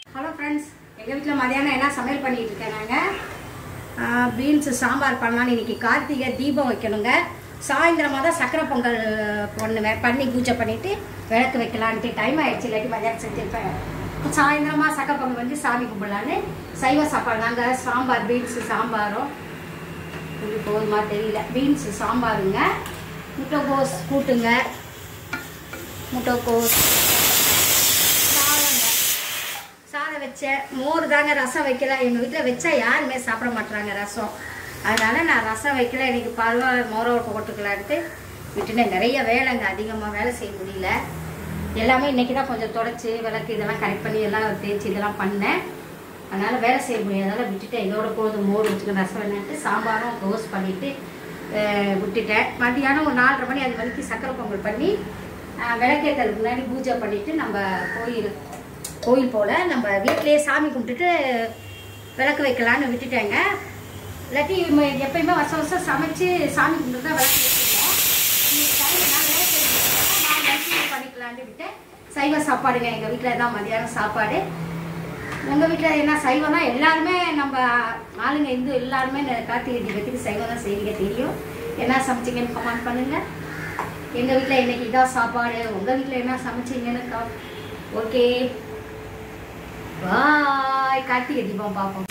hello friends எங்கள் வீட்டில் மதியானம் என்ன சமையல் பண்ணிட்டு இருக்கேன் நாங்கள் பீன்ஸு சாம்பார் பண்ணலான்னு இன்னைக்கு கார்த்திகை தீபம் வைக்கணுங்க சாயந்தரமாக தான் சக்கரை பொங்கல் பண்ணுவேன் பண்ணி பூஜை பண்ணிவிட்டு விளக்கு வைக்கலான்ட்டு டைம் ஆயிடுச்சு இல்லாட்டி மதியானம் செஞ்சுருப்பேன் சாயந்தரமாக சக்கரை பொங்கல் வந்து சாமி கும்பிடலான்னு சைவ சாப்பாடு நாங்கள் சாம்பார் பீன்ஸு சாம்பாரும் இது போதுமா தெரியல பீன்ஸு சாம்பாருங்க முட்டைக்கோஸ் கூட்டுங்க முட்டைக்கோஸ் சாதங்க சாதம் வச்சேன் மோர் தாங்க ரசம் வைக்கல எங்கள் வீட்டில் வச்சா யாருமே சாப்பிட மாட்றாங்க ரசம் அதனால நான் ரசம் வைக்கல இன்னைக்கு பரவாயில்ல மோரை போட்டுக்கலான்ட்டு விட்டுனேன் நிறைய வேலைங்க அதிகமாக வேலை செய்ய முடியல எல்லாமே இன்னைக்கு தான் கொஞ்சம் தொடச்சி விளக்கு இதெல்லாம் கரெக்ட் பண்ணி எல்லாம் தேய்ச்சி இதெல்லாம் பண்ணேன் அதனால வேலை செய்ய முடியாதால விட்டுட்டேன் இதோட போதும் மோர் வச்சுக்க ரசம் வேணான்ட்டு சாம்பாரும் ரோஸ் பண்ணிட்டு அஹ், விட்டுட்டேன் மத்தியானம் ஒரு நாலரை மணி அது மணிக்கு சக்கரை பொங்கல் பண்ணி அஹ், விளக்கேற்றலுக்கு முன்னாடி பூஜை பண்ணிட்டு நம்ம கோயில் கோயில் போல நம்ம வீட்டிலேயே சாமி கும்பிட்டுட்டு விளக்கு வைக்கலான்னு விட்டுட்டேங்க இல்லாட்டி ம- எப்பயுமே வருஷம் வருஷம் சமைச்சு சாமி கும்பிட்டு தான் விளக்கு வச்சுருந்தோம் இன்னைக்கு டைம் நான் வேலை செய்யறதுனால நான் கண்டினியூ பண்ணிக்கலான்னு விட்டேன் சைவ சாப்பாடுங்க எங்கள் வீட்டில் தான் மதியானம் சாப்பாடு உங்கள் வீட்டில் என்ன சைவம் தான் எல்லாருமே நம்ம ஆளுங்க இந்து எல்லாருமே இந்த கார்த்திகை தீபத்துக்கு சைவம் தான் செய்வீங்க தெரியும் என்ன சமைச்சிங்கன்னு கமெண்ட் பண்ணுங்கள் எங்கள் வீட்டில் இன்னைக்கு இதான் சாப்பாடு உங்கள் வீட்டில் என்ன சமைச்சிங்கன்னு ஓகே பாய் கார்த்திகை தீபம் பார்ப்போம்